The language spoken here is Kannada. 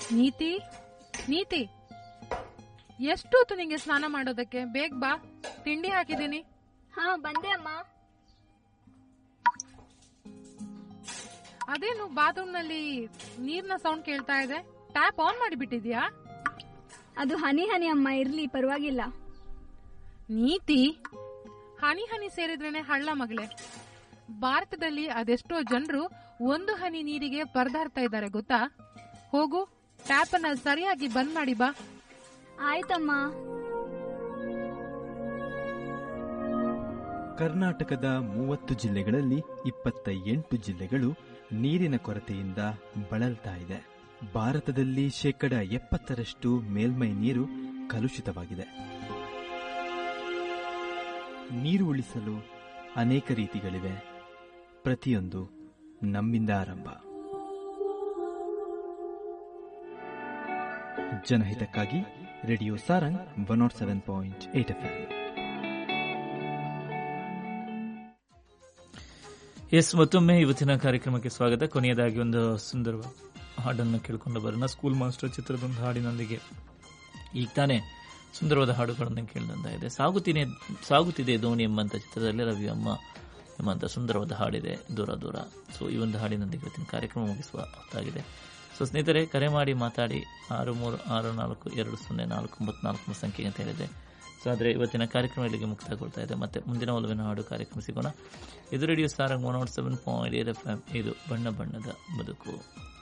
ನೀತಿ ನೀತಿ ಎಷ್ಟೊತ್ತು ನಿಂಗೆ ಸ್ನಾನ ಮಾಡೋದಕ್ಕೆ ಬೇಗ ಬಾ ತಿಂಡಿ ಹಾಕಿದ್ದೀನಿ ಹಾ ಬಂದೆ ಅಮ್ಮ ಅದೇನು ಬಾತ್ರೂಮ್ ನಲ್ಲಿ ನೀರ್ನ ಸೌಂಡ್ ಕೇಳ್ತಾ ಇದೆ ಟ್ಯಾಪ್ ಆನ್ ಮಾಡಿಬಿಟ್ಟಿದ್ಯಾ ಅದು ಹನಿ ಹನಿ ಅಮ್ಮ ಇರ್ಲಿ ಪರವಾಗಿಲ್ಲ ನೀತಿ ಹನಿ ಹನಿ ಸೇರಿದ್ರೇನೆ ಹಳ್ಳ ಮಗಳೇ ಭಾರತದಲ್ಲಿ ಅದೆಷ್ಟೋ ಜನರು ಒಂದು ಹನಿ ನೀರಿಗೆ ಪರದಾಡ್ತಾ ಇದ್ದಾರೆ ಗೊತ್ತಾ ಹೋಗು ಟ್ಯಾಪ್ ಅನ್ನ ಸರಿಯಾಗಿ ಬಂದ್ ಮಾಡಿ ಬಾ ಆಯ್ತಮ್ಮ ಕರ್ನಾಟಕದ ಮೂವತ್ತು ಜಿಲ್ಲೆಗಳಲ್ಲಿ ಇಪ್ಪತ್ತ ಎಂಟು ಜಿಲ್ಲೆಗಳು ನೀರಿನ ಕೊರತೆಯಿಂದ ಬಳಲ್ತಾ ಇದೆ ಭಾರತದಲ್ಲಿ ಶೇಕಡ ಎಪ್ಪತ್ತರಷ್ಟು ಮೇಲ್ಮೈ ನೀರು ಕಲುಷಿತವಾಗಿದೆ ನೀರು ಉಳಿಸಲು ಅನೇಕ ರೀತಿಗಳಿವೆ ಪ್ರತಿಯೊಂದು ನಮ್ಮಿಂದ ಆರಂಭ ಜನಹಿತಕ್ಕಾಗಿ radio Sarang one not seven point eight F S ಮತ್ತೊಮ್ಮೆ ಇವತ್ತಿನ ಕಾರ್ಯಕ್ರಮಕ್ಕೆ ಸ್ವಾಗತ ಕೊನೆಯದಾಗಿ ಒಂದು ಸುಂದರ ಹಾಡನ್ನು ಕೇಳಿಕೊಂಡು ಬರೋಣ ಸ್ಕೂಲ್ ಮಾಸ್ಟರ್ ಚಿತ್ರದ ಒಂದು ಹಾಡಿನೊಂದಿಗೆ ಈಗ ತಾನೇ ಸುಂದರವಾದ ಹಾಡುಗಳನ್ನು ಕೇಳಿದಂತಾಗಿದೆ ಸಾಗುತ್ತಿನೇ ಸಾಗುತ್ತಿದೆ ಧೋನಿ ಎಂಬಂತ ಚಿತ್ರದಲ್ಲಿ ರವಿ ಅಮ್ಮ ಎಂಬಂತ ಸುಂದರವಾದ ಹಾಡಿದೆ ದೂರ ದೂರ ಸೊ ಈ ಒಂದು ಹಾಡಿನೊಂದಿಗೆ ಇವತ್ತಿನ ಕಾರ್ಯಕ್ರಮ ಮುಗಿಸುವ ಹೊತ್ತಾಗಿದೆ ಸೊ ಸ್ನೇಹಿತರೆ ಕರೆ ಮಾಡಿ ಮಾತಾಡಿ ಆರು ಮೂರು ಆರು ನಾಲ್ಕು ಎರಡು ಸೊನ್ನೆ ನಾಲ್ಕು ಒಂಬತ್ತು ನಾಲ್ಕು ಸಂಖ್ಯೆ ಅಂತ ಹೇಳಿದೆ ಸೊ ಆದರೆ ಇವತ್ತಿನ ಕಾರ್ಯಕ್ರಮ ಇಲ್ಲಿಗೆ ಮುಕ್ತಾಯಗೊಳ್ತಾ ಇದೆ ಮತ್ತೆ ಮುಂದಿನ ಒಲವಿನ ಹಾಡು ಕಾರ್ಯಕ್ರಮ ಸಿಗೋಣ ಇದು radio Sarang one not seven point eight F M ಇದು ಬಣ್ಣ ಬಣ್ಣದ ಬದುಕು